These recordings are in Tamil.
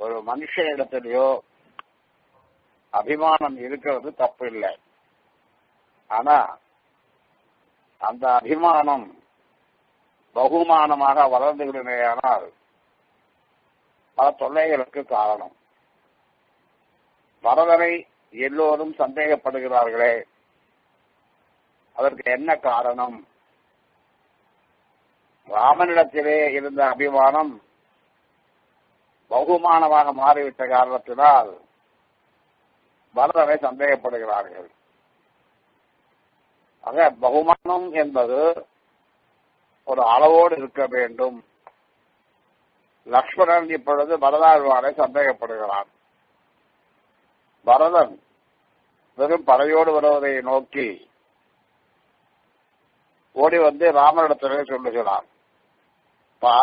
ஒரு மனுஷ இடத்துலயோ அபிமானம் இருக்கிறது தப்பு இல்லை ஆனா அந்த அபிமானம் பகுமானமாக வளர்ந்துவிடுமேயானால் பல தொல்லைகளுக்கு காரணம் பரதனை எல்லோரும் சந்தேகப்படுகிறார்களே அதற்கு என்ன காரணம் ராமனிடத்திலே இருந்த அபிமானம் பகுமானமாக மாறிவிட்ட காரணத்தினால் பரதனை சந்தேகப்படுகிறார்கள் ஆக பகுமானம் என்பது ஒரு அளவோடு இருக்க வேண்டும் லக்ஷ்மணன் இப்பொழுது பரதாழ்வானை சந்தேகப்படுகிறான் பரதன் வெறும் படையோடு வருவதை நோக்கி ஓடி வந்து ராமனிடத்திலே சொல்லுகிறான் பா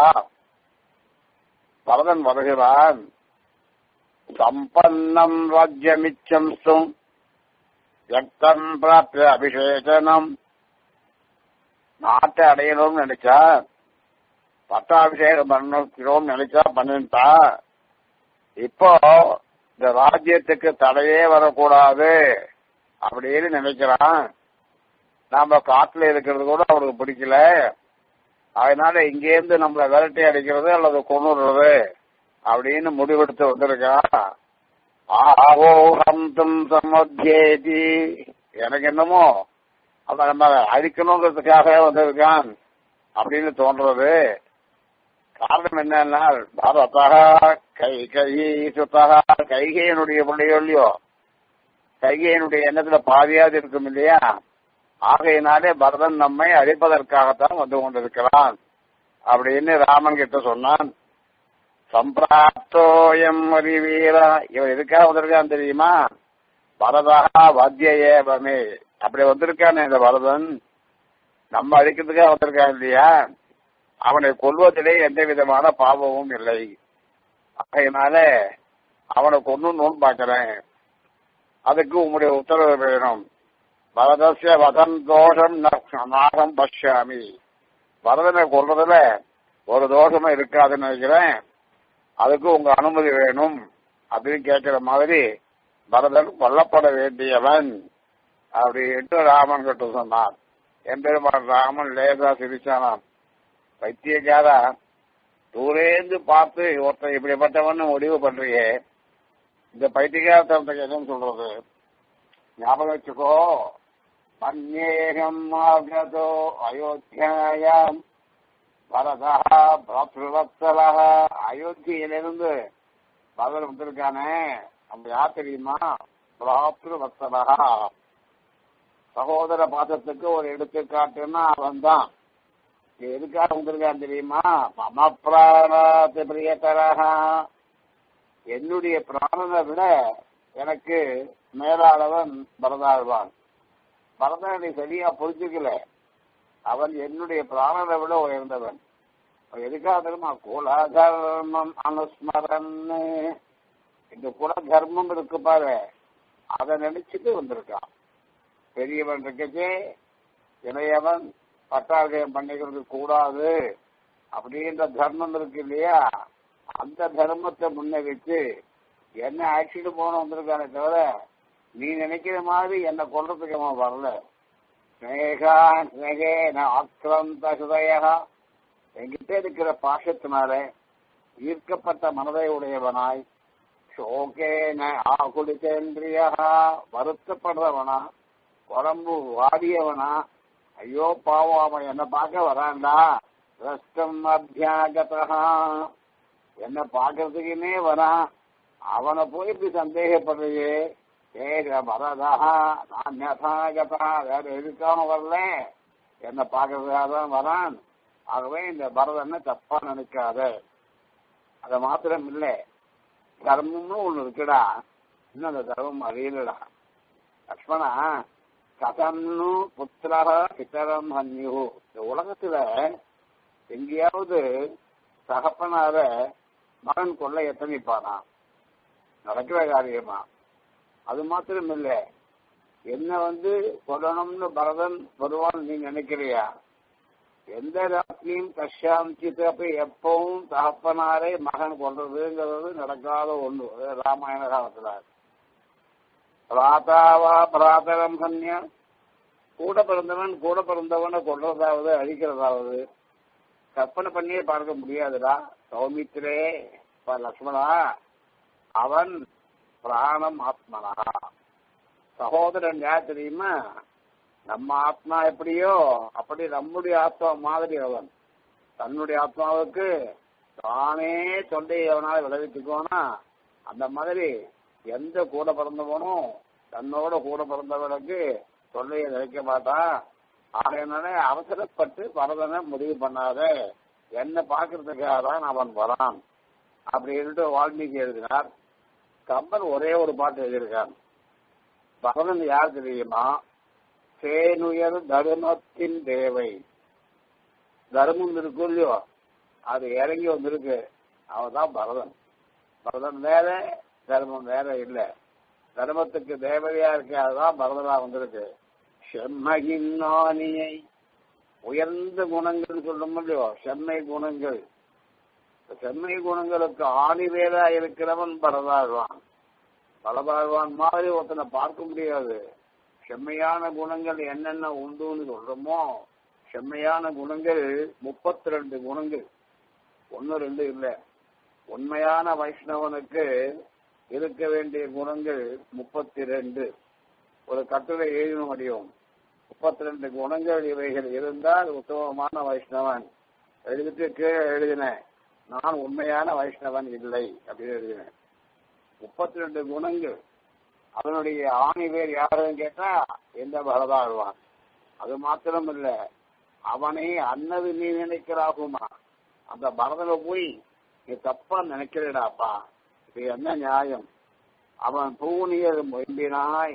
பரதன் வருகிறான் சம்பன்னம் ராஜ்யமிச்சம் சும் எத்தன் பிராப்திய அபிஷேகனம் நாட்டை அடையணும்னு நினைச்சா பட்டாபிஷேகம் பண்ணணும் நினைச்சா பண்ணிட்டா இப்போ இந்த ராஜ்யத்துக்கு தடையே வரக்கூடாது அப்படின்னு நினைக்கிறான் நாம காட்டுல இருக்கிறது கூட அவனுக்கு பிடிக்கல அதனால இங்கேருந்து நம்மள விரட்டி அடிக்கிறது அல்லது கொண்டுறது அப்படின்னு முடிவெடுத்து வந்திருக்கா ஆஹோகம் தும் சமத்தியேதி எனக்கு என்னமோ அவன் நம்ம அழிக்கணுங்கிறதுக்காக வந்திருக்கான் அப்படின்னு தோன்றது காரணம் என்னன்னா பரதா கை கை சுத்தகா கைகையனுடைய பிள்ளையோ இல்லையோ கைகையனுடைய எண்ணத்துல பாதியாவது இருக்கும் இல்லையா ஆகையினாலே பரதன் நம்மை அழிப்பதற்காகத்தான் வந்து கொண்டிருக்கிறான் அப்படின்னு ராமன் கிட்ட சொன்னான் சம்பிராப்தோயம் அறிவீரா இவன் எதுக்காக வந்திருக்கான் தெரியுமா பரதா வாத்திய ஏவமே அப்படி வந்திருக்கானே இந்த பரதன் நம்ம அழிக்கிறதுக்காக வந்திருக்கான் இல்லையா அவனை கொல்வதிலே எந்த விதமான பாவமும் இல்லை ஆகையினால அவனை கொண்டு பார்க்கிறேன் அதுக்கு உங்களுடைய உத்தரவு வேணும் பரதசிய வதன் தோஷம் நாகம் பஷ்யாமி பரதனை கொள்றதுல ஒரு தோஷமும் இருக்காதுன்னு நினைக்கிறேன் அதுக்கு உங்க அனுமதி வேணும் அப்படின்னு கேட்கிற மாதிரி பரதன் கொல்லப்பட வேண்டியவன் அப்படின்ட்டு ராமன் கிட்ட சொன்னான் எம்பெருமான் ராமன் லேசா சிரிச்சானாம் பைத்தியக்காரா தூரேந்து பார்த்து ஒருத்தன் இப்படிப்பட்டவன் முடிவு பண்றியே இந்த பைத்தியக்காரத்தனத்துக்கு எதுவும் சொல்றது ஞாபகம் வச்சுக்கோ மன்யேகம் ஆகதோ அயோத்தியாயாம் பரதா பிராத்ருவத்சலா அயோத்தியிலிருந்து பரதன் வந்திருக்கானே நம்ம யார் தெரியுமா பிராத்ருவத்சலா சகோதர பாசத்துக்கு ஒரு எடுத்துக்காட்டுன்னா அவன் தான் எதுக்காக வந்திருக்கான் தெரியுமா மம பிராணாத்து பிரியதரகா என்னுடைய பிராணனை விட எனக்கு மேலாளவன் பரதாழ்வான் பரதனை சரியா புரிஞ்சுக்கல அவன் என்னுடைய பிராணனை விட உயர்ந்தவன் எதுக்காக தெரியுமா குலதர்மம் அனுஸ்மரன் இந்த குல தர்மம் இருக்கு பாரு அதை நினைச்சிட்டு வந்திருக்கான் பெரியவன் இருக்கச்சே இளையவன் பட்டாபிஷேகம் பண்ணிக்கிறது கூடாது அப்படின்ற தர்மம் இருக்கு இல்லையா அந்த தர்மத்தை முன்ன வச்சு என்ன ஆக்சிட்டு போன வந்திருக்கானே தவிர நீ நினைக்கிற மாதிரி என்னை கொல்றதுக்கு அவன் வரல ஸ்னேகா ஸ்னேகே ஆக்கிரந்த ஹிருதயா என்கிட்ட இருக்கிற பாசத்தினால ஈர்க்கப்பட்ட மனதை உடையவனாய் சோகேன ஆகுலிதேந்திரியா வருத்தப்படுறவனா உடம்பு வாடியவனா ஐயோ பாவம் அவன் என்ன பார்க்க வரான்டா ரஷ்டம் அபியாகதா என்ன பார்க்கறதுக்குன்னே வரான் அவனை போய் இப்படி சந்தேகப்படுறியே ஏக பரதா நான் யதாகதா வேற எதுக்காம வரல என்ன பார்க்கறதுக்காக தான் வரான் ஆகவே இந்த பரதனை தப்பா நினைக்காத அது மாத்திரம் இல்ல தர்மம்னு ஒண்ணு இருக்குடா இன்னும் அந்த தர்மம் அறியலடா லக்ஷ்மணா கதன்னு புத்திரக பித்தரம் ஹன்யு இந்த உலகத்துல எங்கேயாவது தகப்பனார மகன் கொள்ள எத்தனைப்பானா நடக்கிற காரியமா அது மாத்திரம் இல்ல என்ன வந்து கொல்லணும்னு பரதன் வருவான்னு நீ நினைக்கிறியா எந்த ராத்திரியும் கஷ்யாந்தித்து அப்ப எப்பவும் தகப்பனாரே மகன் கொள்றதுங்கிறது நடக்காத ஒண்ணு அது ராமாயண காலத்துல பிராதாவா பிராதரம் கன்யா கூட பிறந்தவன் கூட பிறந்தவனை கொள்றதாவது அழிக்கிறதாவது கற்பனை பண்ணியே பார்க்க முடியாதுடா சௌமித்திரே இப்ப லக்ஷ்மணா அவன் பிராணம் ஆத்மனா சகோதரன் யார் தெரியுமா நம்ம ஆத்மா எப்படியோ அப்படி நம்முடைய ஆத்மா மாதிரி அவன் தன்னுடைய ஆத்மாவுக்கு தானே தொண்டையை அவனால விளைவிச்சுக்கோனா அந்த மாதிரி எந்த கூட பிறந்தவனும் தன்னோட கூட பிறந்தவனுக்கு தொல்லையை நினைக்க மாட்டான் ஆகையினாலே அவசரப்பட்டு பரதனை முடிவு பண்ணாத என்ன பார்க்கறதுக்காக தான் அவன் வரான் அப்படின்ட்டு வால்மீகி எழுதினார் கம்பன் ஒரே ஒரு பாட்டு எழுதியிருக்கான் பரதன் யார் தெரியுமா தேனுயர் தருமத்தின் தேவை தர்மம் இருக்கும் இல்லையோ அது இறங்கி வந்திருக்கு அவன் தான் பரதன் பரதன் வேற தர்மம் வேற இல்ல தர்மத்துக்கு தேவதையா இருக்கு அதுதான் பரதனா வந்திருக்கு செம்மகின்னானியை உயர்ந்த குணங்கள் சொல்லும் இல்லையோ செம்மை குணங்கள் செம்மை குணங்களுக்கு ஆணி வேலா இருக்கிறவன் பரதாழ்வான் பரதாழ்வான் மாதிரி ஒருத்தனை பார்க்க முடியாது செம்மையான குணங்கள் என்னென்ன உண்டுன்னு சொல்றோமோ செம்மையான குணங்கள் முப்பத்தி ரெண்டு குணங்கள் ஒன்னு ரெண்டு இல்ல உண்மையான வைஷ்ணவனுக்கு இருக்க வேண்டிய குணங்கள் முப்பத்தி ரெண்டு ஒரு கட்டுரை எழுத முடியும் முப்பத்தி ரெண்டு குணங்கள் இவைகள் இருந்தால் உத்தமமான வைஷ்ணவன் எழுதிட்டு கீழே எழுதினேன் நான் உண்மையான வைஷ்ணவன் இல்லை அப்படின்னு எழுதினேன் முப்பத்தி ரெண்டு குணங்கள் அதனுடைய ஆணி பேர் யாருன்னு கேட்டா எந்த பரதாழ்வான் அது மாத்திரம் இல்ல அவனை அன்னது நீ நினைக்கிறாகுமா அந்த பரதனை போய் நீ தப்பா நினைக்கிறடாப்பா இது என்ன நியாயம் அவன் பூனியர் மொயம்பினாய்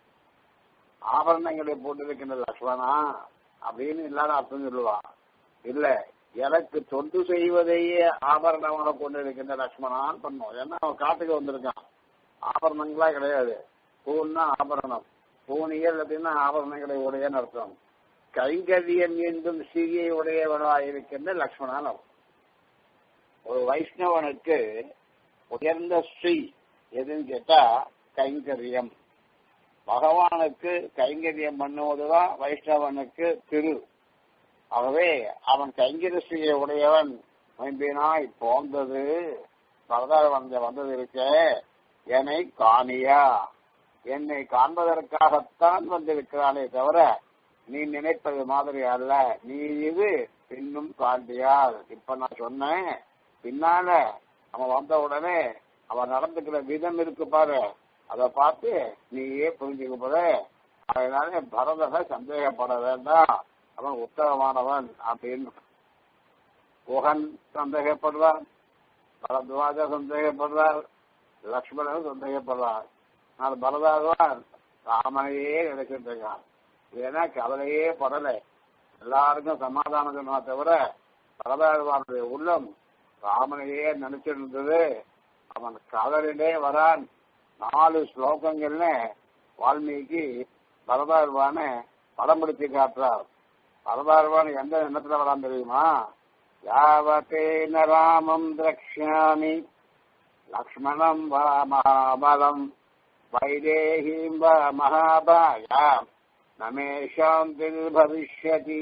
ஆபரணங்களை போட்டிருக்கின்ற லக்ஷ்மணா அப்படின்னு இல்லாத அர்த்தம் சொல்லுவான் இல்ல எனக்கு தொண்டு செய்வதையே ஆபரணமாக கொண்டிருக்கின்ற லக்ஷ்மணான்னு பண்ணும் ஏன்னா அவன் காட்டுக்கு வந்திருக்கான் ஆபரணங்களா கிடையாது பூன்னா ஆபரணம் பூனியல் அப்படின்னா ஆபரணங்களை உடையன்னு அர்த்தம் கைங்கரியம் என்றும் சிறியை உடையவனாக இருக்கின்ற லக்ஷ்மணான் அவன் ஒரு வைஷ்ணவனுக்கு உயர்ந்த ஸ்ரீ எதுன்னு கேட்டா கைங்கரியம் பகவானுக்கு கைங்கரியம் பண்ணுவதுதான் வைஷ்ணவனுக்கு திரு ஆகவே அவன் கைங்கரிசியை உடையவன் மைம்பினாய் போந்தது பரதார வந்த வந்தது இருக்க என்னை காணியா என்னை காண்பதற்காகத்தான் வந்திருக்கிறானே தவிர நீ நினைப்பது மாதிரி அல்ல நீ இது பின்னும் காண்டியால் இப்ப நான் சொன்னேன் பின்னால அவன் வந்த உடனே அவன் நடந்துக்கிற விதம் இருக்கு பாரு அதை பார்த்து நீயே புரிஞ்சுக்க போற அதனால பரதனை சந்தேகப்பட வேண்டாம் அவன் உத்தமமானவன் அப்படின்னு குகன் சந்தேகப்படுறான் பரத்வாஜ சந்தேகப்படுறார் லக்ஷ்மணன் சந்தேகப்படுறார் நான் பரதாழ்வான் ராமனையே நினைச்சிட்டு இருக்கான் ஏன்னா கவலையே படல எல்லாருக்கும் சமாதானம் சொன்னா தவிர பரதாழ்வானுடைய உள்ளம் ராமனையே நினைச்சிட்டு இருந்தது அவன் கதலிலே வரான் நாலு ஸ்லோகங்கள்ல வால்மீகி பரதாழ்வான படம் பிடிச்சு காட்டுறார் பரதாழ்வான் எந்த எண்ணத்துல வரான் தெரியுமா யாவத்தேன ராமம் திரக்ஷாமி லக்ஷ்மணம் வா மகாபலம் வைதேகீம் வா மகாபாயா நமேஷாந்தில் பவிஷ்யதி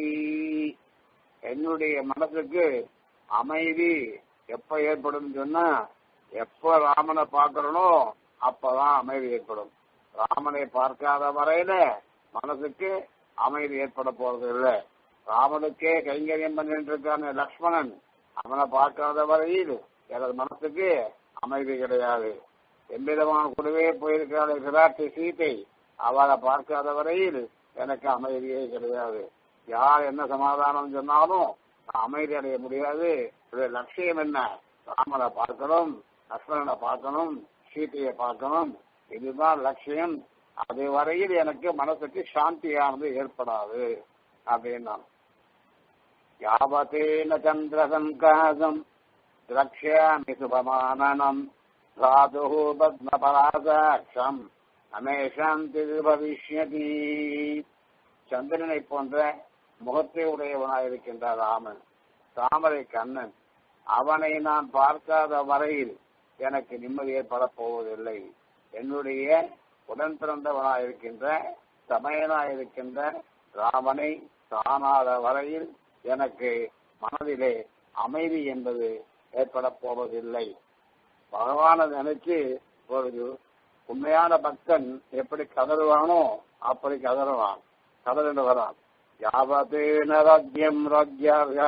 என்னுடைய மனசுக்கு அமைதி எப்ப ஏற்படும் சொன்னா எப்ப ராமனை பார்க்கறனோ அப்பதான் அமைதி ஏற்படும் ராமனை பார்க்காத வரையில மனசுக்கு அமைதி ஏற்பட போறது இல்லை ராமனுக்கே கைங்கரியம் பண்ணிட்டு இருக்கான லக்ஷ்மணன் அவனை பார்க்காத வரையில் எனது மனசுக்கு அமைதி கிடையாது எவ்விதமான கூடவே போயிருக்கிறாள் விராட்டி சீதை அவளை பார்க்காத வரையில் எனக்கு அமைதியே கிடையாது யார் என்ன சமாதானம் சொன்னாலும் நான் அமைதி அடைய முடியாது இது லட்சியம் என்ன ராமனை பார்க்கணும் லக்ஷ்மணனை பார்க்கணும் சீதையை பார்க்கணும் இதுதான் லட்சியம் அது வரையில் எனக்கு மனசுக்கு சாந்தியானது ஏற்படாது அப்படின்னா யாவத்தேன சந்திரசங்காசம் திரக்ஷாமி சுபமானனம் தாது பத்மபராசாட்சம் அமே சாந்தி பவிஷ்யதி சந்திரனை போன்ற முகத்தை உடையவனாயிருக்கின்ற ராமன் தாமரை கண்ணன் அவனை நான் பார்க்காத வரையில் எனக்கு நிம்மதி ஏற்படப் போவதில்லை என்னுடைய உடன் பிறந்தவனாயிருக்கின்ற சமயனாயிருக்கின்ற ராமனை காணாத வரையில் எனக்கு மனதிலே அமைதி என்பது ஏற்படப் போவதில்லை பகவானை நினைச்சு ஒரு உண்மையான பக்தன் எப்படி கதறுவானோ அப்படி கதறுவான் கதறிட்டு வரான் யாவதேன ராஜ்யம் ராஜ்யா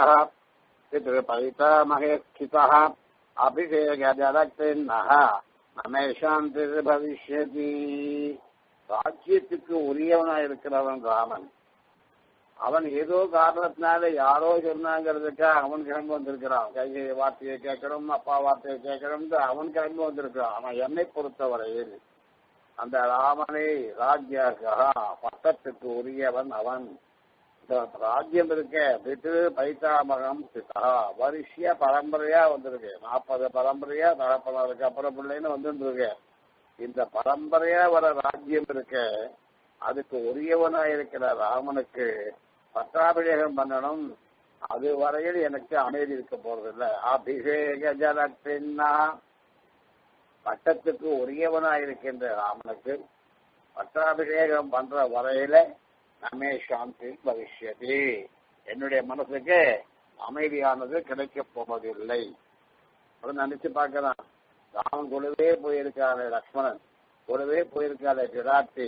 பிதா மகேஸ்திதா அபிஷேக ஜலத்தின்னஹ நமே சாந்தி பவிஷ்யதி ராஜ்யத்துக்கு உரியவனா இருக்கிறவன் ராமன் அவன் ஏதோ காரணத்தினால யாரோ சொன்னாங்கிறதுக்காக அவன் கிளம்பி வந்திருக்கிறான் கைகை வார்த்தையை கேட்கணும் அப்பா வார்த்தையை கேட்கணும் அவன் கிளம்பி வந்திருக்கிறான் அவன் என்னை பொறுத்தவரையில் அந்த ராமனை ராஜ்யாக பட்டத்துக்கு உரியவன் அவன் இந்த ராஜ்யம் இருக்க பிது பைத்தாமகம் பிதா வருஷிய பரம்பரையா வந்திருக்கு நாற்பது பரம்பரையா தகப்பனருக்கு அப்புறம் பிள்ளைன்னு வந்துட்டு இருக்கு இந்த பரம்பரையா வர ராஜ்யம் இருக்க அதுக்கு உரியவனா இருக்கிற ராமனுக்கு பட்டாபிஷேகம் பண்ணணும் அது வரையில் எனக்கு அமைதி இருக்க போறதில்லை அபிஷேக ஜலத்தின்னா பட்டத்துக்கு உரியவனா இருக்கின்ற ராமனுக்கு பட்டாபிஷேகம் பண்ற வரையில நமே சாந்தி பவிஷ்யதி என்னுடைய மனசுக்கு அமைதியானது கிடைக்க போவதில்லை அது நினைச்சு பார்க்கலாம் ராமன் கூடவே போயிருக்காரு லக்ஷ்மணன் கூடவே போயிருக்காரு விராட்டி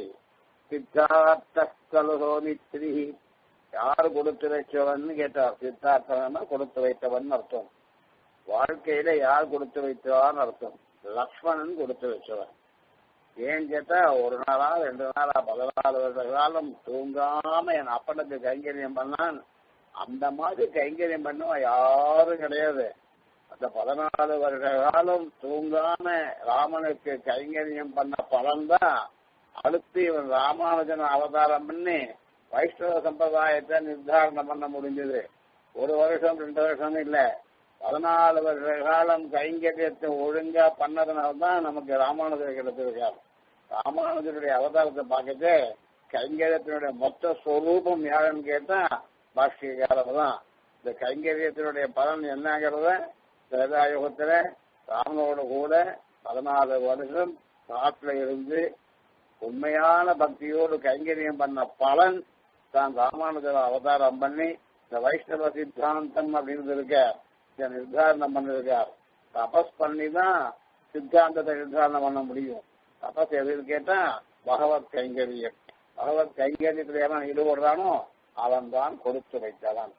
சித்தார்த்தலுகோனித்ரி யார் கொடுத்து வைத்தவன் கேட்டார் சித்தார்த்தனா கொடுத்து வைத்தவன் அர்த்தம் வாழ்க்கையில யார் கொடுத்து வைத்தவான்னு அர்த்தம் லக்ஷ்மணன் கொடுத்து வச்சவன் ஏன் கேட்டா ஒரு நாளா ரெண்டு நாளா பதினாலு வருட காலம் தூங்காம என் அப்பனுக்கு கைங்கரியம் பண்ணான் அந்த மாதிரி கைங்கரியம் பண்ணவன் யாரும் கிடையாது அந்த பதினாலு வருட காலம் தூங்காம ராமனுக்கு கைங்கரியம் பண்ண பலன்தான் அடுத்து இவன் ராமானுஜன் அவதாரம் பண்ணி வைஷ்ணவ சம்பிரதாயத்தை நிர்தாரணம் பண்ண முடிஞ்சது ஒரு வருஷம் ரெண்டு வருஷம் இல்ல பதினாலு வருஷ காலம் கைங்கரியத்தை ஒழுங்கா பண்ணதுனால்தான் நமக்கு ராமானுஜர் கிடைச்சிருக்காரு ராமானுஜருடைய அவதாரத்தை பார்க்கட்டு கைங்கரியத்தினுடைய மொத்த ஸ்வரூபம் யாருன்னு கேட்டா பாஷ்யக்காரர் தான் இந்த கைங்கரியத்தினுடைய பலன் என்னங்கிறத வேதாயுகத்துல ராமனோட கூட பதினாலு வருஷம் காட்டுல இருந்து உண்மையான பக்தியோடு கைங்கரியம் பண்ண பலன் தான் ராமானுஜர் அவதாரம் பண்ணி இந்த வைஷ்ணவ சித்தாந்தம் அப்படின்னு இருக்க இதை நிர்தாரணம் பண்ணிருக்கார் தபஸ் பண்ணி தான் சித்தாந்தத்தை நிர்தாரணம் பண்ண முடியும் தபஸ் எதுன்னு கேட்டா பகவத் கைங்கரியம் பகவத் கைங்கரியத்தில் எவன் ஈடுபடுறானோ அவன் தான் கொடுத்து வைத்தவன்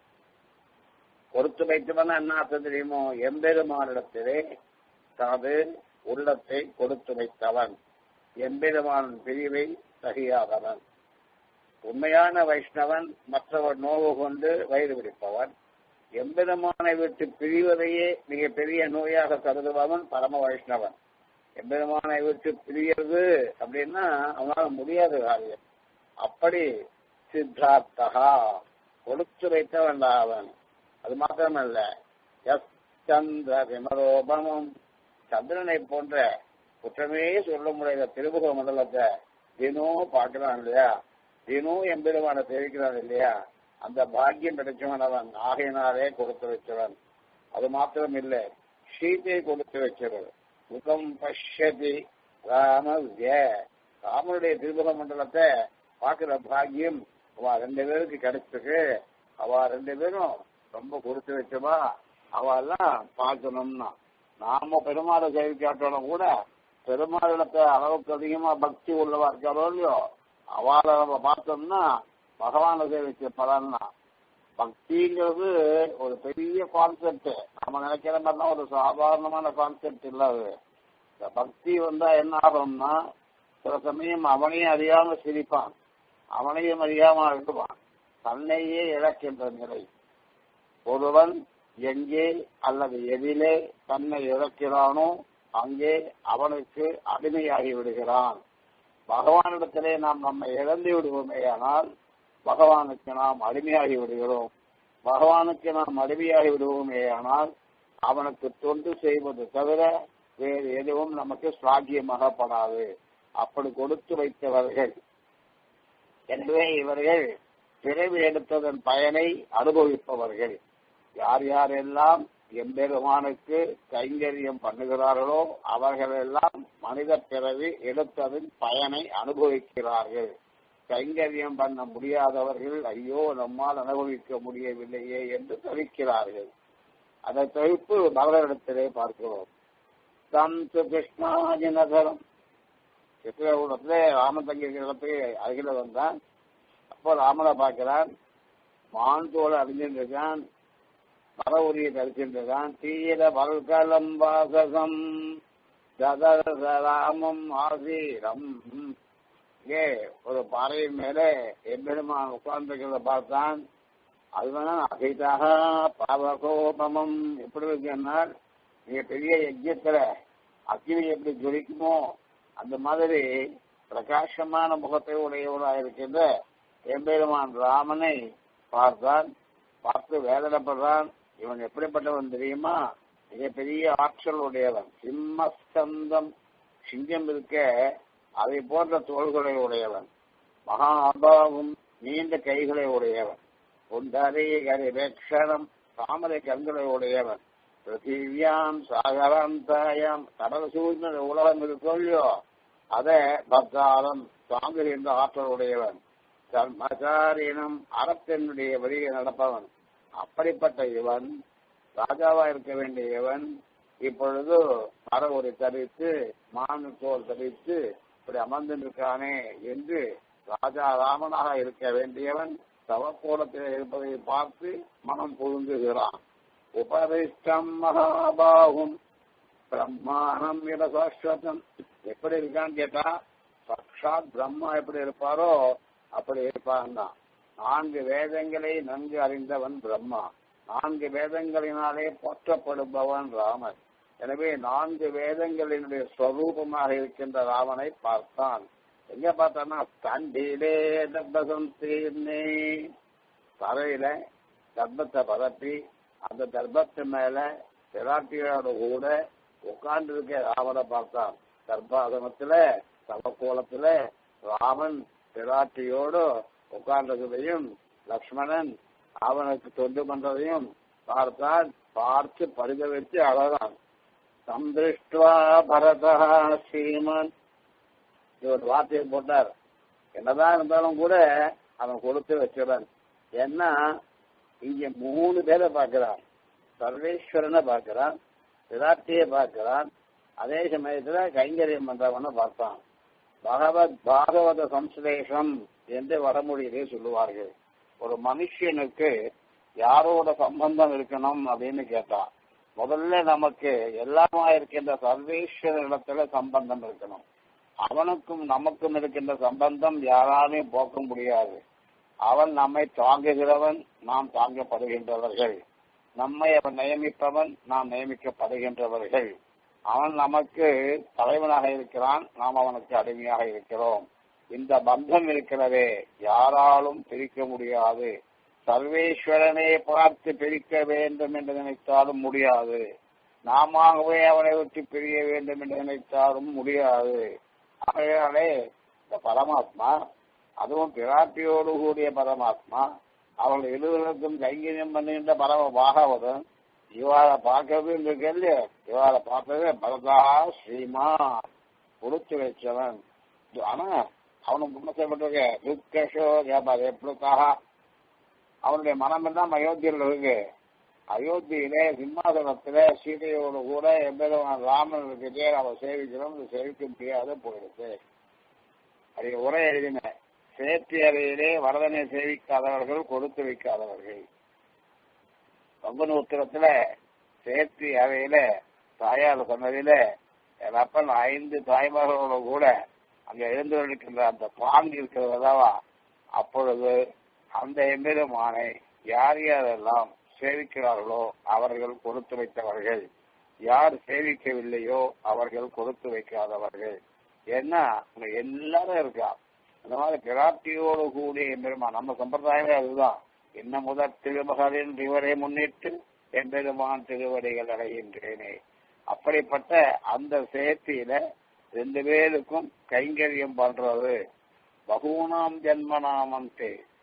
கொடுத்து வைத்தவன் என்ன அர்த்தம் தெரியுமோ எம்பெருமானிடத்திலே தனது உள்ளத்தை கொடுத்து வைத்தவன் எம்பெருமான் பிரிவை சகியாதவன் உண்மையான வைஷ்ணவன் மற்றவர் நோவு கொண்டு வயிறு பிடிப்பவன் எம்பெருமானை விட்டு பிரிவதையே மிக பெரிய நோயாக கருதுபவன் பரம வைஷ்ணவன் எம்பெருமானை விட்டு பிரியறது அப்படின்னா அவனால முடியாத காரியம் அப்படி சித்தார்த்தகா கொடுத்து வைத்தவன் அவன் அது மாத்திரமல்ல எஸ் சந்திர விமரோபமும் சந்திரனை போன்ற குற்றமே சொல்ல முடியாத திருமுக மண்டலத்தை தினம் பார்க்கிறான் இல்லையா தினம் எம்பெருமான தெரிவிக்கிறான் இல்லையா அந்த பாக்கியம் கிடைச்சவன் அவன் ஆகையினாலே கொடுத்து வச்சவன் அது மாத்திரம் இல்லை சீத்தை கொடுத்து வச்சவர் முகம் பஷ்யதி ராமவ்ய ராமனுடைய திருமுக மண்டலத்தை பார்க்கிற பாக்கியம் அவ ரெண்டு பேருக்கு கிடைச்சிருக்கு அவ ரெண்டு பேரும் ரொம்ப கொடுத்து வச்சவா அவெல்லாம் பார்க்கணும்னா நாம பெருமாளை சேவிக்காட்டாலும் கூட பெருமாளிடத்தை அளவுக்கு அதிகமா பக்தி உள்ளவா இருக்காரோ இல்லையோ அவளை நம்ம பார்த்தோம்னா பகவானை சேவிச்ச பலன்னா பக்திங்கிறது ஒரு பெரிய கான்செப்ட் நம்ம நினைக்கிற மாதிரிலாம் ஒரு சாதாரணமான கான்செப்ட் இல்ல அது இந்த பக்தி வந்தா என்ன ஆகும்னா சில சமயம் அவனையும் அறியாம சிரிப்பான் அவனையும் அறியாம அழுவான் தன்னையே இழக்கின்ற நிலை ஒருவன் எங்கே அல்லது எதிலே தன்னை இழக்கிறானோ அங்கே அவனுக்கு அடிமையாகி விடுகிறான் பகவானிடத்திலே நாம் நம்மை இழந்து விடுவோமேயானால் பகவானுக்கு நாம் அடிமையாகி விடுகிறோம் பகவானுக்கு நாம் அடிமையாகி விடுவோமேயானால் அவனுக்கு தொண்டு செய்வது தவிர வேறு எதுவும் நமக்கு சாக்கியமாகப்படாது அப்படி கொடுத்து வைத்தவர்கள் எனவே இவர்கள் பிறவி எடுத்ததன் பயனை அனுபவிப்பவர்கள் யார் யாரெல்லாம் எம்பெருமானுக்கு கைங்கரியம் பண்ணுகிறார்களோ அவர்களெல்லாம் மனித பிறவி எடுத்ததன் பயனை அனுபவிக்கிறார்கள் கைங்கரியம் பண்ண முடியாதவர்கள் ஐயோ நம்மால் அனுபவிக்க முடியவில்லையே என்று தவிக்கிறார்கள் அதை தவிர்ப்பு பகவரிடத்திலே பார்க்கிறோம் தம் கிருஷ்ணாஜினகரம் சித்திரகூடத்திலே ராமன் தங்கியிருக்கிற இடத்துக்கு அருகில வந்தான் அப்போ ராமனை பார்க்கிறான் மான் தோலை அறிஞ்சிருக்கான் மர உரியை தரிச்சிருக்கான் தீர வல்கலம் வாசகம் ராமம் ஆசீரம் இங்கே ஒரு பாறையின் மேலே எம்பெருமான் உட்கார்ந்துக்கிறத பார்த்தான் அதுதான் அகைதாக பாவகோபமம் எப்படி இருக்குன்னா நீங்க பெரிய யஜ்யத்துல அக்னி எப்படி ஜொலிக்குமோ அந்த மாதிரி பிரகாசமான முகத்தை உடையவராக இருக்கின்ற எம்பெருமான் ராமனை பார்த்தான் பார்த்து வேதனைப்படுறான் இவன் எப்படிப்பட்டவன் தெரியுமா மிக பெரிய ஆற்றல் உடையவன் சிம்மஸ்கந்தம் சிங்கம் இருக்க அதை போன்ற தோள்களை உடையவன் மகா அபாவும் நீண்ட கைகளை உடையவன் புண்டரே கரிவேக்ஷணம் தாமரை கண்களை உடையவன் பிருத்திவியாம் சாகராந்தாயாம் கடல் சூழ்ந்த உலகம் இருக்கொள்ளியோ அதை பக்தாலம் தாங்குகின்ற ஆற்றல் உடையவன் தர்மச்சாரியனும் அறத்தினுடைய வழியை நடப்பவன் அப்படிப்பட்ட இவன் ராஜாவா இருக்க வேண்டிய இவன் இப்பொழுது மரவுரை தரித்து மானு தோல் தரித்து இப்படி அமர்ந்திருக்கானே என்று ராஜா ராமனாக இருக்க வேண்டியவன் தவக்கோலத்தில் இருப்பதை பார்த்து மனம் புழுங்குகிறான் உபரிஷ்டம் மகாபாகும் பிரம்மாணம் இட சாஸ்வதம் எப்படி இருக்கான்னு கேட்டா சாட்சாத் பிரம்மா எப்படி இருப்பாரோ அப்படி இருப்பான் தான் நான்கு வேதங்களை நன்கு அறிந்தவன் பிரம்மா நான்கு வேதங்களினாலே போற்றப்படுபவன் ராமன் எனவே நான்கு வேதங்களினுடைய ஸ்வரூபமாக இருக்கின்ற ராமனை பார்த்தான் எங்க பார்த்தான்னா தண்டிலே தர்பசம் தீர்னே தரையில தர்பத்தை பரப்பி அந்த தர்பத்து மேல பிராட்டியோட கூட உட்கார்ந்து இருக்க ராமனை பார்த்தான் தர்பாசனத்துல தவக்கோலத்துல ராமன் பிராட்டியோடு உட்கார்ந்ததையும் லக்ஷ்மணன் அவனுக்கு தொண்டு பண்றதையும் பார்த்தான் பார்த்து பரிதவித்து அழகான் சந்திருஷ்டுவா பரதா ஸ்ரீமன் ஒரு வார்த்தையை போட்டார் என்னதான் இருந்தாலும் கூட அவன் கொடுத்து வச்சவன் ஏன்னா இங்க மூணு பேரை பார்க்கிறான் சர்வேஸ்வரனை பார்க்கிறான் விராட்டியை பார்க்கிறான் அதே சமயத்துல கைங்கரியம் பண்றவனை பார்த்தான் பகவத் பாகவத சம்ஸ்லேஷம் என்று வடமொழியிலே சொல்லுவார்கள் ஒரு மனுஷனுக்கு யாரோட சம்பந்தம் இருக்கணும் அப்படின்னு கேட்டா முதல்ல நமக்கு எல்லாமா இருக்கின்ற சர்வேஸ்வர இடத்துல சம்பந்தம் இருக்கணும் அவனுக்கும் நமக்கும் இருக்கின்ற சம்பந்தம் யாராலே போக்க முடியாது அவன் நம்மை தாங்குகிறவன் நாம் தாங்கப்படுகின்றவர்கள் நம்மை அவன் நியமிப்பவன் நாம் நியமிக்கப்படுகின்றவர்கள் அவன் நமக்கு தலைவனாக இருக்கிறான் நாம் அவனுக்கு அடிமையாக இருக்கிறோம் இந்த பந்தம் இருக்கிறதே யாராலும் பிரிக்க முடியாது சர்வேஸ்வரனை பார்த்து பிரிக்க வேண்டும் என்று நினைத்தாலும் முடியாது நாமவே அவனை விட்டு பிரிய வேண்டும் என்று நினைத்தாலும் முடியாது ஆகையாலே இந்த பரமாத்மா அதுவும் பிராட்டியோடு கூடிய பரமாத்மா அவர்கள் இருவருக்கும் கைங்கரியம் பண்ணுகின்ற பரம பாகவதன் இவாளை பார்க்கறது இருக்கு இல்லையா இவாளை பார்த்தது பரதா ஸ்ரீமா கொடுத்து வச்சவன் ஆனா அவனுக்கு என்ன செய்யப்பட்டிருக்க துக்கஷோ ஜபார் எப்படிக்காக அவனுடைய மனம் எல்லாம் அயோத்தியில் இருக்கு அயோத்தியிலே சிம்மாசனத்திலே சீதையோடு கூட எம்பெருமான் ராமன் இருக்கிறதே அவன் சேவிக்கிறோம் சேவிக்க முடியாத போயிடுச்சு அதை உரை எழுதின சேத்தி அறையிலே வரதனை சேவிக்காதவர்கள் கொடுத்து வைக்காதவர்கள் பங்குனு உத்தரத்துல சேத்தி அறையில தாயார் சொன்னதில என் அப்பன் ஐந்து தாய்மார்களோட கூட அங்க எழுந்து இருக்கின்ற அந்த பாங்கு இருக்கிறதா அப்பொழுது அந்த எம்பெருமானை யார் யாரெல்லாம் சேவிக்கிறார்களோ அவர்கள் கொடுத்து வைத்தவர்கள் யார் சேவிக்கவில்லையோ அவர்கள் கொடுத்து வைக்காதவர்கள் ஏன்னா அங்க எல்லாரும் இருக்கா அந்த மாதிரி பிராட்டியோடு கூடிய எம்பெருமான் நம்ம சம்பிரதாயமே அதுதான் என்ன முதற் திருமகளின் இவரை முன்னிட்டு எம்பெருமான் திருவடிகள் அடைகின்றேனே அப்படிப்பட்ட அந்த சேர்த்தியில ரெண்டு பேருக்கும் கைங்கரியம் பண்றது பகூனாம் ஜென்மநாமந்தே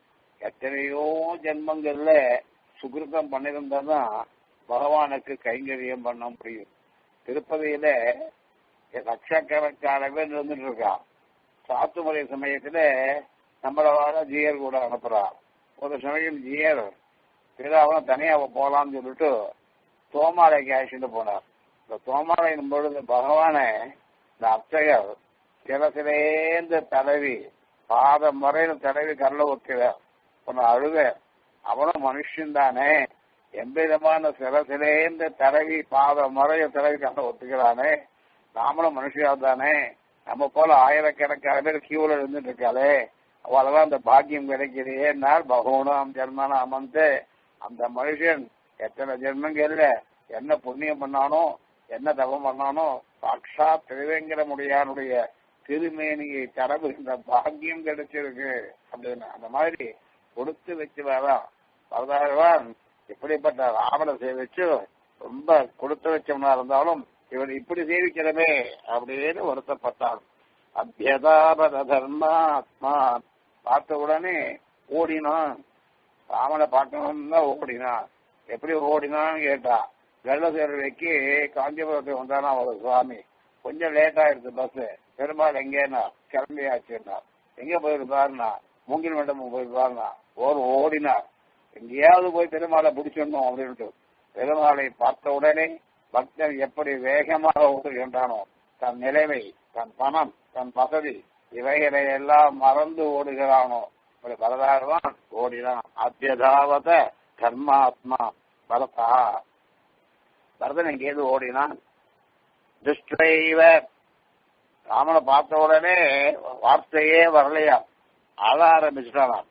எத்தனையோ ஜென்மங்கள்ல சுகிருத்தம் பண்ணியிருந்தாதான் பகவானுக்கு கைங்கரியம் பண்ண முடியும் திருப்பதியில லட்சக்கணக்கான பேர் இருந்துட்டு இருக்கா சாத்துமலை சமயத்துல நம்மளவாட ஜியர் கூட அனுப்புறான் ஒரு சமயம் ஜியர் திருவாவனம் தனியா போலாம்னு சொல்லிட்டு தோமாலைக்கு அழைச்சிட்டு போனார் இந்த தோமாலையின் பொழுது பகவானை இந்த அர்ச்சகர் சில சிலேந்து தடவி பாதம் வரையில் தடவி கல்ல ஒத்துறார் உன்னை அழுக அவனும் மனுஷன் தானே எவ்விதமான சில சிலேந்து தடவி பாதம் முறைய தடவி கல்ல ஒத்துக்கிறானே நாமளும் மனுஷியா தானே நம்ம போல ஆயிரக்கணக்கான பேர் கியூல இருந்துட்டு இருக்காளே அவளெல்லாம் அந்த பாக்கியம் கிடைக்கிறையே நாள் பகவானும் ஜென்மன அமர்ந்து அந்த மனுஷன் எத்தனை ஜென்மங்கள்ல என்ன புண்ணியம் பண்ணானோ என்ன தவம் பண்ணானோ சாட்சா திருவேங்கர முடியானுடைய திருமேனியை தரவு இந்த பாக்கியம் கிடைச்சிருக்கு அப்படின்னு அந்த மாதிரி கொடுத்து வச்சு வரான் வரதாழ்வான் இப்படிப்பட்ட ராவண சேவிச்சு ரொம்ப கொடுத்து வச்சவனா இருந்தாலும் இவர் இப்படி சேவிக்கிறமே அப்படின்னு வருத்தப்பட்டான் அத்தியதாபத தர்மாத்மா பார்த்த உடனே ஓடினான் ராமனை பார்க்கணும்னு தான் ஓடினான் எப்படி ஓடினான்னு கேட்டா வெள்ள சேர்வைக்கு காஞ்சிபுரத்துக்கு வந்தானா ஒரு சுவாமி கொஞ்சம் லேட் ஆயிடுச்சு பஸ் பெருமாள் எங்கேனா கிளம்பியாச்சுன்னா எங்க போயிருப்பாருனா மூங்கில் மண்டபம் போயிருப்பாருனா ஒரு ஓடினார் எங்கேயாவது போய் பெருமாளை பிடிச்சிடணும் அப்படின்ட்டு பெருமாளை பார்த்த உடனே பக்தன் எப்படி வேகமாக ஓடுகின்றானோ தன் நிலைமை தன் பணம் தன் வசதி இவைகளை எல்லாம் மறந்து ஓடுகிறானோ இப்படி பரதாழ்வான் ஓடினான் அத்தியதாவத கர்மாத்மா பரதா பரதன் எங்கேயாவது ஓடினான் துஷ்டைவ ராமனை பார்த்த உடனே வார்த்தையே வரலையா அழ ஆரம்பிச்சுட்டானாம்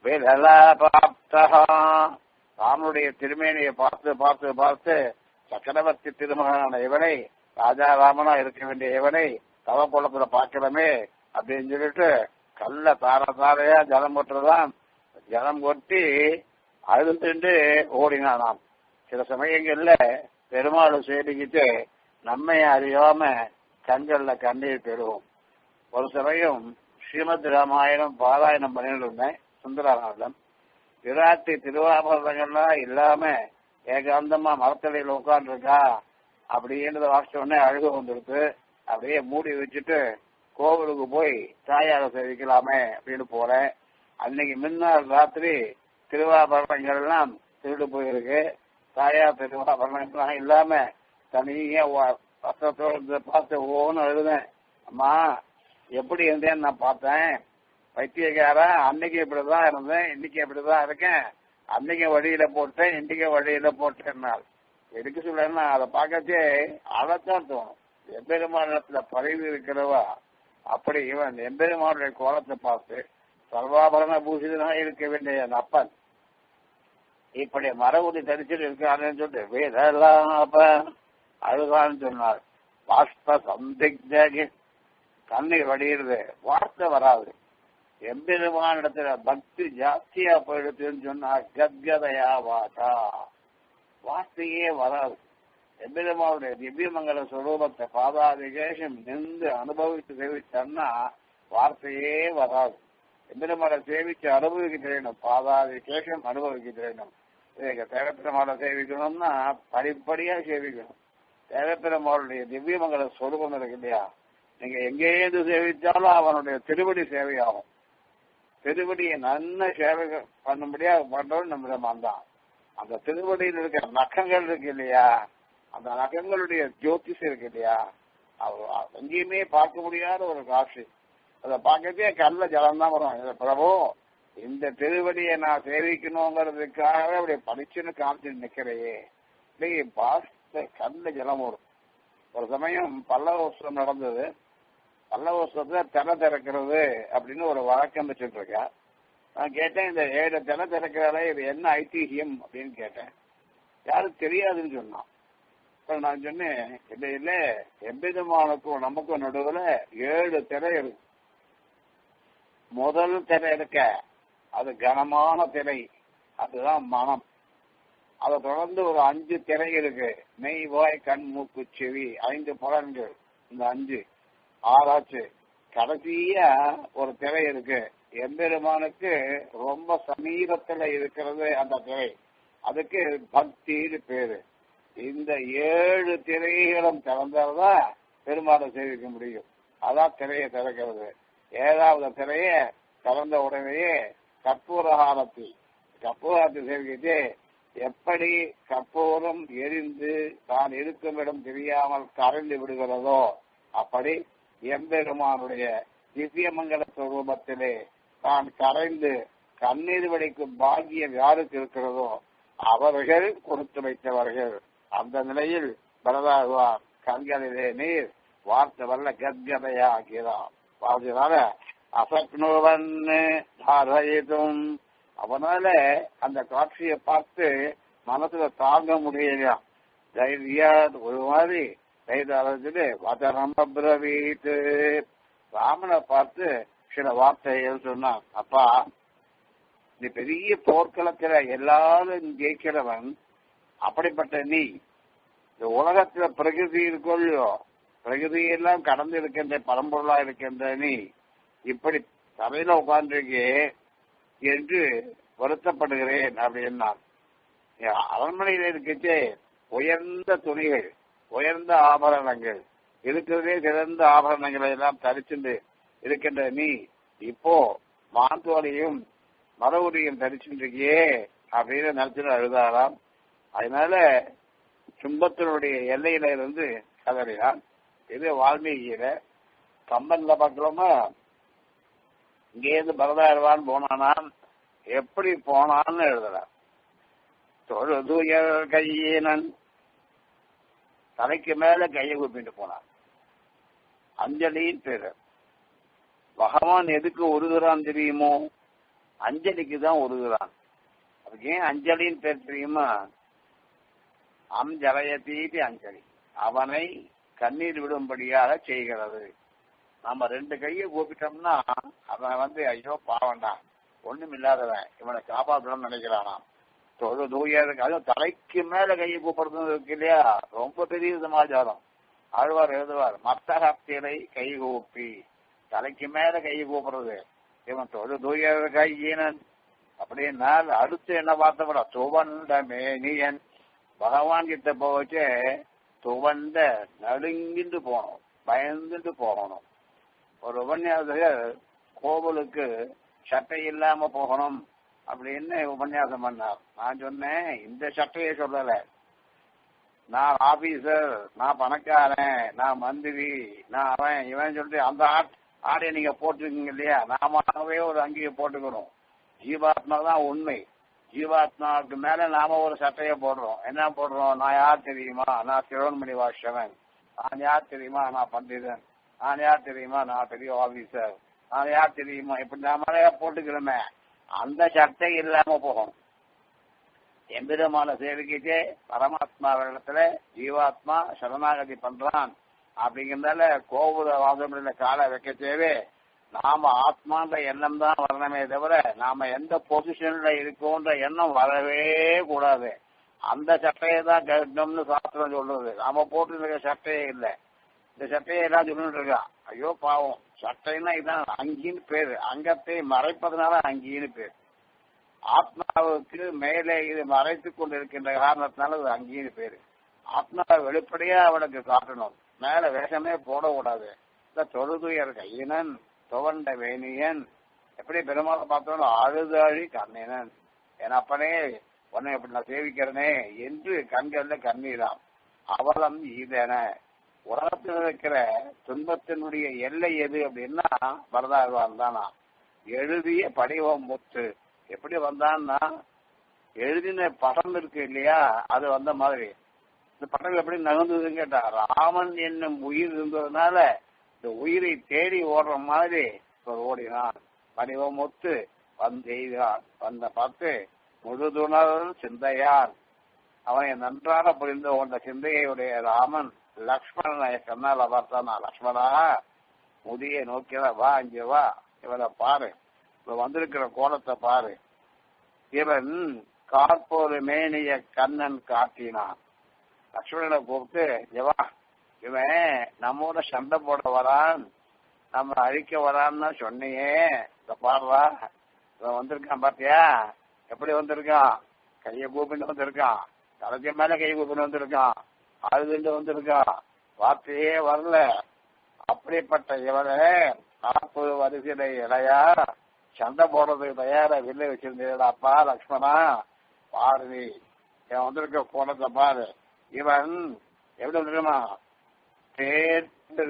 ராமனுடைய திருமேனியை பார்த்து பார்த்து பார்த்து சக்கரவர்த்தி திருமகனான இவனை ராஜா ராமனா இருக்க வேண்டிய இவனை தவ குளத்துல பார்க்கணுமே அப்படின்னு சொல்லிட்டு கல்ல தார தாரையா ஜலம் கொட்டுறதான் ஜலம் கொட்டி அழுதுண்டு ஓடினானாம் சில சமயங்கள்ல பெருமாள் சேடிக்கிட்டு நம்மை அறியாம கண்கள்ல கண்ணீர் பெறுவோம் ஒரு சமயம் ஸ்ரீமத் ராமாயணம் பாராயணம் பண்ணிட்டு இருந்தேன் சுந்தரநாதன் விராட்டி திருவாபரணங்கள்லாம் இல்லாம ஏகாந்தமா மரத்தடியில் உட்காந்துருக்கா அப்படின்றத வாசிச்ச உடனே அழுக வந்துருக்கு அப்படியே மூடி வச்சுட்டு கோவிலுக்கு போய் தாயார சேவிக்கலாமே அப்படின்னு போறேன் அன்னைக்கு முன்னாள் ராத்திரி திருவாபரணங்கள்லாம் திருடு போயிருக்கு தாயார் திருவாபரணங்கள்லாம் இல்லாம தனியா வஸ்திரத்தோடு பார்த்து ஓன்னு அழுதேன் அம்மா எப்படி இருந்தேன்னு நான் பார்த்தேன் வைத்தியக்காரா அன்னைக்கு இப்படிதான் இருந்தேன் இன்னைக்கு இப்படிதான் இருக்கேன் அன்னைக்கு வழியில போட்டேன் இன்னைக்கு வழியில போட்டேன் எதுக்கு சொல்றேன்னா அதை பார்க்கச்சே அழத்தான் தோணும் எம்பெருமானத்துல பதவி இருக்கிறவா அப்படி இவன் எம்பெருமானுடைய கோலத்தை பார்த்து சர்வாபரண பூஷிதனாக இருக்க வேண்டிய என் அப்பன் இப்படி மரபுடி தரிச்சிட்டு இருக்காருன்னு சொல்லிட்டு வேதலாப அழுகான்னு சொன்னார் பாஷ்ப சந்திக்த கண்ணீர் வடிகிறது வார்த்தை வராது எம்பெருமானிடத்துல பக்தி ஜாஸ்தியா போயிடுச்சுன்னு சொன்னா கத்கதையா வாட்டா வார்த்தையே வராது எம்பெருமானுடைய திவ்யமங்கல சுரூபத்தை பாதாதிகேஷம் நின்று அனுபவித்து சேவிச்சோம்னா வார்த்தையே வராது எம்பெருமானை சேவிச்சு அனுபவிக்க தெரியணும் பாதாதிகேஷம் அனுபவிக்க தெரியணும் தேவப்பெருமானை சேவிக்கணும்னா படிப்படியா சேவிக்கணும் தேவப்பெருமாளுடைய திவ்யமங்கல சொரூபம் இருக்கு இல்லையா நீங்க எங்கேயிருந்து சேவித்தாலும் அவனுடைய திருவடி சேவையாகும் திருவடியை நல்ல சேவை பண்ணும்படியா பண்றவன் நம்மிடமான் தான் அந்த திருவடியில் இருக்கிற நக்கங்கள் இருக்கு இல்லையா அந்த நகங்களுடைய ஜோதிஷம் இருக்கு இல்லையா எங்கேயுமே பார்க்க முடியாத ஒரு காட்சி அதை பார்க்கறதே கல்ல ஜலம் தான் வரும் இதை பிரபு இந்த திருவடியை நான் சேவிக்கணுங்கிறதுக்காகவே அப்படி படிச்சுன்னு காமிச்சு நிக்கிறையே இல்லையே பாஸ்த கல்ல ஜலம் வரும் ஒரு சமயம் பல்லவ உற்சவம் நடந்தது பல்லவ உற்சவத்துல தினை திறக்கிறது அப்படின்னு ஒரு வழக்கம் வச்சுட்டு இருக்கா நான் கேட்டேன் இந்த ஏழு தினை திறக்கிறாரே இது என்ன ஐதிஹியம் அப்படின்னு கேட்டேன் யாரும் தெரியாதுன்னு சொன்னான் நான் சொன்னேன் இல்ல இல்ல எவ்விதமானுக்கும் நமக்கும் நடுவுல ஏழு திரை இருக்கு முதல் திரை இருக்க அது கனமான திரை அதுதான் மனம் அதை தொடர்ந்து ஒரு அஞ்சு திரை இருக்கு மெய் வாய் கண் மூக்கு செவி ஐந்து புலன்கள் இந்த அஞ்சு ஆறாச்சு கடைசியா ஒரு திரை இருக்கு எம்பெருமானுக்கு ரொம்ப சமீபத்துல இருக்கிறது அந்த திரை அதுக்கு பக்தின்னு பேரு இந்த ஏழு திரைகளும் திறந்தால்தான் பெருமாளை சேவிக்க முடியும் அதான் திரையை திறக்கிறது ஏழாவது திரைய திறந்த உடனேயே கற்பூரஹாரத்தி கற்பூரத்தை சேவிக்கிட்டு எப்படி கற்பூரம் எரிந்து தான் இருக்கும் இடம் தெரியாமல் கரைந்து விடுகிறதோ அப்படி எம்பெருமானுடைய திவ்யமங்கல சுரூபத்திலே தான் கரைந்து கண்ணீர் வடிக்கும் பாக்கியம் யாருக்கு இருக்கிறதோ அவர்கள் கொடுத்து வைத்தவர்கள் அந்த நிலையில் பரதாகுவார் கண்களிலே நீர் வார்த்தை வல்ல கத்கதையா ஆகிறார் அதனால அசக்னுவன் தாரயிதும் அவனால அந்த காட்சியை பார்த்து மனசுல தாங்க முடியலையா தைரியா ஒரு மாதிரி தைரியத்து வதனம் பிரவீத்து ராமனை பார்த்து சில வார்த்தைகள் சொன்னான் அப்பா நீ பெரிய போர்க்களத்துல எல்லாரும் ஜெயிக்கிறவன் அப்படிப்பட்ட நீ இந்த உலகத்துல பிரகிருதி இருக்கோ இல்லையோ பிரகிருதியெல்லாம் கடந்து இருக்கின்ற பரம்பொருளா இருக்கின்ற நீ இப்படி சபையில உட்கார்ந்துருக்கே என்று வருத்தப்படுகிறேன் அப்படின்னான் அரண்மனையில இருக்கச்சே உயர்ந்த துணிகள் உயர்ந்த ஆபரணங்கள் இருக்கிறதே சிறந்த ஆபரணங்களை எல்லாம் தரிச்சுண்டு இருக்கின்ற நீ இப்போ மாந்தோலையும் மரவுரியும் தரிச்சுருக்கியே அப்படின்னு நினைச்சுட்டு அழுதாராம் அதனால துன்பத்தினுடைய எல்லையில இருந்து கதறினான் இது வால்மீகியில கம்பன்ல பார்க்கிறோமா இங்கேருந்து பரதாழ்வான் போனானான் எப்படி போனான்னு எழுதுறான் தொழுதுயர் கையினன் தலைக்கு மேல கையை கூப்பிட்டு போனான் அஞ்சலின்னு பேரு பகவான் எதுக்கு உருகுறான் தெரியுமோ அஞ்சலிக்கு தான் உருகுறான் அதுக்கு ஏன் அஞ்சலின்னு பேர் தெரியுமா அஞ்சலயத்தீதி அஞ்சலி அவனை கண்ணீர் விடும்படியாக செய்கிறது நம்ம ரெண்டு கையை கூப்பிட்டோம்னா அவன் வந்து ஐயோ பாவண்டா ஒண்ணும் இல்லாதவன் இவனை காப்பாற்றணும்னு நினைக்கிறானாம் தொழு தூயருக்கு அதுவும் தலைக்கு மேல கையை கூப்பிடுறது இருக்கு இல்லையா ரொம்ப பெரிய சமாச்சாரம் ஆழ்வார் எழுதுவார் மத்தகத்திரை கை கூப்பி தலைக்கு மேல கை கூப்பிடுறது இவன் தொழு தூயர் கையினன் அப்படின்னா அடுத்து என்ன பார்த்தப்பட துவண்ட மேனியன் பகவான் கிட்ட போச்சு துவண்ட நடுங்கிட்டு போகணும் பயந்துட்டு போகணும் ஒரு உபன்யாசகர் கோவிலுக்கு சட்டை இல்லாம போகணும் அப்படின்னு உபன்யாசம் பண்ணார் நான் சொன்னேன் இந்த சட்டையை சொல்லல நான் ஆபீசர் நான் பணக்காரன் நான் மந்திரி நான் அவன் இவன் சொல்லிட்டு அந்த ஆடையை நீங்க போட்டுருக்கீங்க இல்லையா நாமவே ஒரு அங்கேயே போட்டுக்கணும் ஜீவாத்மா தான் உண்மை ஜீவாத்மாவுக்கு மேல நாம ஒரு சட்டையை போடுறோம் என்ன போடுறோம் நான் யார் தெரியுமா நான் சிரோன்மணி வாஷவன் நான் யார் தெரியுமா நான் பண்டிதன் நான் யார் தெரியுமா நான் பெரிய ஆபீசர் நான் யார் தெரியுமா இப்படி நாமளே போட்டுக்கிறோமே அந்த சட்டை இல்லாம போகணும் எம்பெருமான சேவைக்கிட்டே பரமாத்மா இடத்துல ஜீவாத்மா சரணாகதி பண்றான் அப்படிங்கிறதால கோபுர வாசமுறையில காலை வைக்க தேவை நாம ஆத்மான்ற எண்ணம் தான் வரணுமே தவிர நாம எந்த பொசிஷன்ல இருக்கோன்ற எண்ணம் வரவே கூடாது அந்த சட்டையை தான் கட்டணும்னு சாஸ்திரம் சொல்றது நாம போட்டு இருக்க சட்டையே இல்லை இந்த சட்டையை எல்லாம் சொல்லிட்டு இருக்கான் ஐயோ பாவம் சட்டைன்னா இதான் அங்கின்னு பேரு அங்கத்தை மறைப்பதனால அங்கின்னு பேர் ஆத்மாவுக்கு மேலே இது மறைத்து கொண்டிருக்கின்ற காரணத்தினால அது அங்கின்னு பேரு ஆத்மாவை வெளிப்படையா அவனுக்கு காட்டணும் மேல வேஷமே போடக்கூடாது இந்த தொழுதுயர் கையினன் துவண்ட வேணியன் எப்படி பெருமாளை பார்த்தோம் அழுது அழி கண்ணினன் என் அப்பனே உன்னை எப்படி நான் சேவிக்கிறனே என்று கண்கள்ல கண்ணீராம் அவலம் ஈதன உலகத்தில் இருக்கிற துன்பத்தினுடைய எல்லை எது அப்படின்னா வரதாழ்வான் தானா எழுதிய படிவம் முத்து எப்படி வந்தான்னா எழுதின படம் இருக்கு இல்லையா அது வந்த மாதிரி இந்த படம் எப்படி நகர்ந்ததுன்னு கேட்டா ராமன் என்னும் உயிர் இருந்ததுனால இந்த உயிரை தேடி ஓடுற மாதிரி ஓடினான் படிவம் முத்து வந்தெய்தான் வந்த பார்த்து முழுதுணர் சிந்தையான் அவனை நன்றாக புரிந்து கொண்ட சிந்தையுடைய ராமன் லக்ஷ்மணனை கண்ணால பார்த்தானா லக்ஷ்மணா முதிய நோக்கியத வா இங்க வா இவனை பாரு இப்ப வந்திருக்கிற கோலத்தை பாரு இவன் கார்போரு மேனிய கண்ணன் காட்டினான் லக்ஷ்மணனை கூப்பிட்டு எவா இவன் நம்மோட சண்டை போட வரான் நம்ம அழிக்க வரான்னு சொன்னியே இந்த பாடுறா இவன் வந்திருக்கான் பாத்தியா எப்படி வந்திருக்கான் கையை கூப்பிட்டு வந்திருக்கான் தலைக்கு மேல கை கூப்பிட்டு வந்திருக்கான் அழுதுண்டு வந்திருக்கான் வார்த்தையே வரல அப்படிப்பட்ட இவனை நாற்பது வரிசையில இடையா சண்டை போடுறதுக்கு தயாரா வில்லை வச்சிருந்தேடாப்பா லக்ஷ்மணா பாரு நீ இவன் வந்திருக்க கோலத்தை பாரு இவன் எப்படி வந்துருமா தேர்ந்து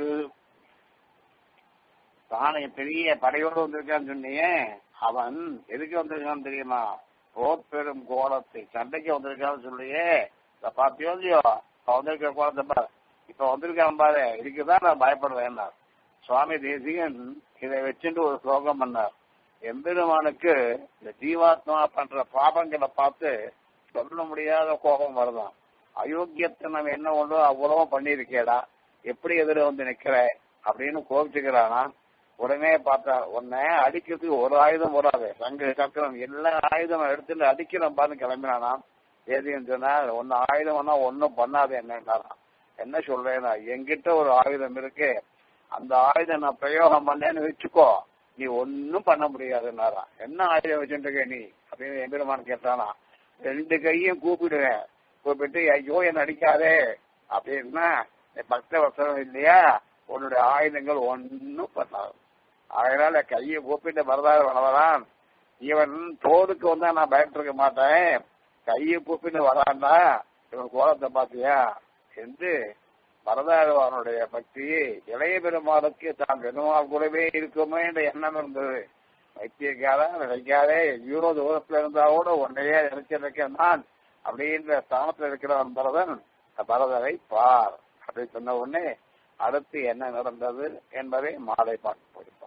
தானே பெரிய படையோடு வந்திருக்கான்னு சொன்னியே அவன் எதுக்கு வந்திருக்கான்னு தெரியுமா போர் பெரும் கோலத்தை சண்டைக்கு வந்திருக்கான்னு சொல்லியே இத பாத்தியோ இல்லையோ அவன் வந்திருக்கிற கோலத்தை பாரு இப்ப வந்திருக்கான் பாரு இதுக்குதான் நான் பயப்படுவேன் சுவாமி தேசிகன் இதை வச்சுட்டு ஒரு ஸ்லோகம் பண்ணார் எம்பெருமானுக்கு இந்த ஜீவாத்மா பண்ற பாபங்களை பார்த்து சொல்ல முடியாத கோபம் வருதான் அயோக்கியத்தை நம்ம என்ன ஒன்றோ அவ்வளவு பண்ணிருக்கேடா எப்படி எதிர வந்து நிக்கிற அப்படின்னு கோபிச்சுக்கிறானா உடனே பார்த்தா உன்னை அடிக்கிறதுக்கு ஒரு ஆயுதம் வராது சங்கு சக்கரம் எல்லா ஆயுதம் எடுத்துட்டு அடிக்கிறோம் பாருன்னு கிளம்பினானா ஏதின்னு சொன்னா ஒன்னு ஆயுதம் வேணா ஒன்னும் பண்ணாது என்னன்னாராம் என்ன சொல்றேன்னா என்கிட்ட ஒரு ஆயுதம் இருக்கு அந்த ஆயுதம் நான் பிரயோகம் பண்ணேன்னு வச்சுக்கோ நீ ஒன்னும் பண்ண முடியாதுன்னாராம் என்ன ஆயுதம் வச்சுருக்க நீ அப்படின்னு எம்பெருமான் கேட்டானா ரெண்டு கையும் கூப்பிடுவேன் கூப்பிட்டு ஐயோ என்ன அடிக்காதே அப்படின்னா பக்த வசனம் இல்லையா உன்னுடைய ஆயுதங்கள் ஒன்னும் பண்ணாது அதனால கையை கூப்பிட்டு வரதார வளவரான் இவன் தோதுக்கு வந்தா நான் பயப்பட்டிருக்க மாட்டேன் கையை கூப்பிட்டு வரான்டா இவன் கோலத்தை பாத்தியா என்று வரதாழ்வானுடைய பக்தி இளைய பெருமாளுக்கு தான் பெருமாள் கூடவே இருக்குமே என்ற எண்ணம் இருந்தது வைத்தியக்காரா நினைக்காதே யூரோ தூரத்துல இருந்தா கூட உன்னையே நினைச்சிருக்கேன் நான் அப்படின்ற ஸ்தானத்துல இருக்கிறவன் பரதன் பரதரை பார் அப்படி சொன்ன உடனே அடுத்து என்ன நடந்தது என்பதை மாலை பார்க்க போகிறோம்